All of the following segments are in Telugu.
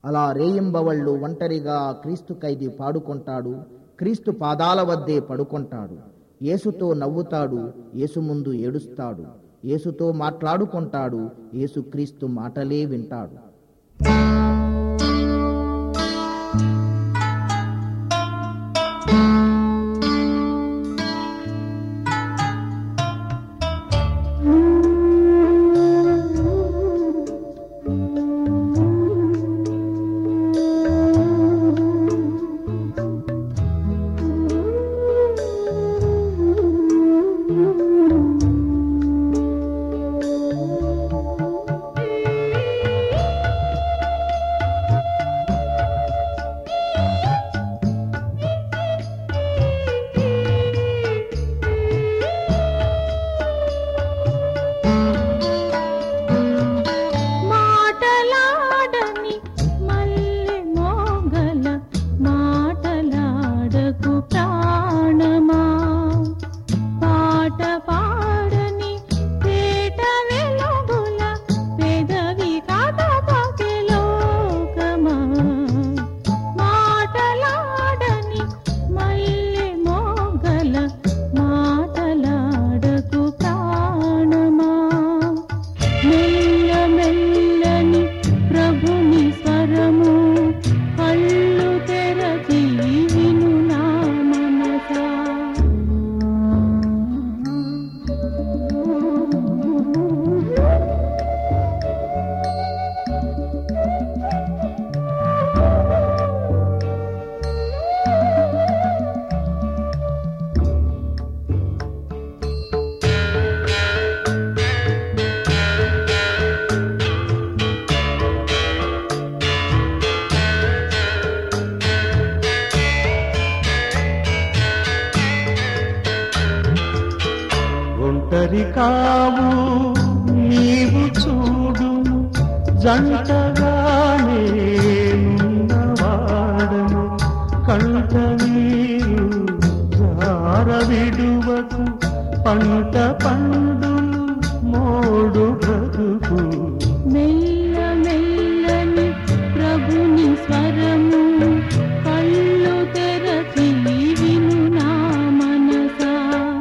అలా రేయింబవళ్ళు ఒంటరిగా క్రీస్తు ఖైదీ పాడుకుంటాడు క్రీస్తు పాదాల వద్దే పడుకుంటాడు యేసుతో నవ్వుతాడు యేసు ముందు ఏడుస్తాడు యేసుతో మాట్లాడుకుంటాడు యేసు క్రీస్తు మాటలే వింటాడు మాటలాడని మల్లె మోగల మాటలాడకు ప్రాణమా పాట పాడని పేట వెలుగుల పెదవి కదపకి లోకమా మాటలాడని మల్లె మోగల మాటలాడకు ప్రాణమా మెల్ల మెల్లని ప్రభుని స్వరము కళ్ళు తెరచి విను నా మనసా ఒంటరి కావు నీవు చూడు జంటగానే ఉన్నవాడను కంట నీరు జార విడువకు పంట పండు మోడు బ్రతుకు మెల్ల మెల్లని ప్రభుని స్వరము కళ్ళు తెరచి విను నా మనసా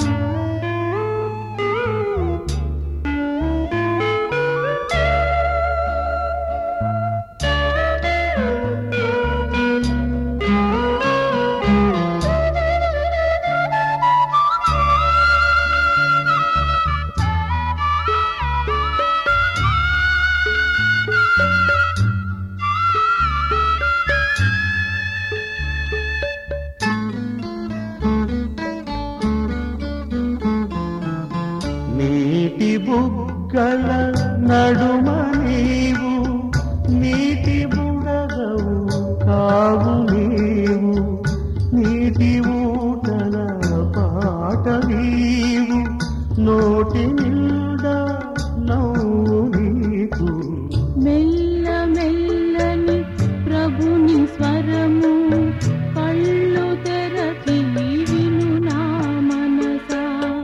నీటి బుగ్గల నడుమ నీవు నీటి బుడగవు కావు నీవు నీటి ఊటల పాట నీవు నోటి నిండా నవ్వు నీకు మెల్ల మెల్లని ప్రభుని స్వరము కళ్ళు తెరచి విను నా మనసా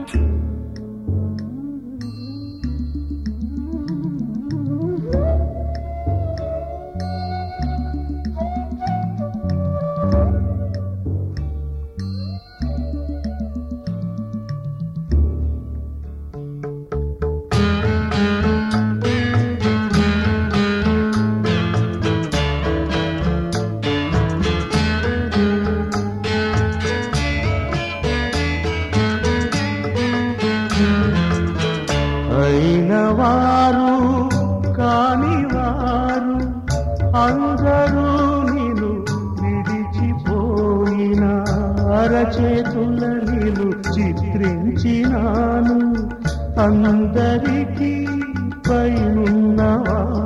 అయిన వారు కాని వారు అందరూ నిన్ను విడిచిపోయిన అరచేతుల నిలు చిత్రించినాను అందరికీ పైనున్నవాడు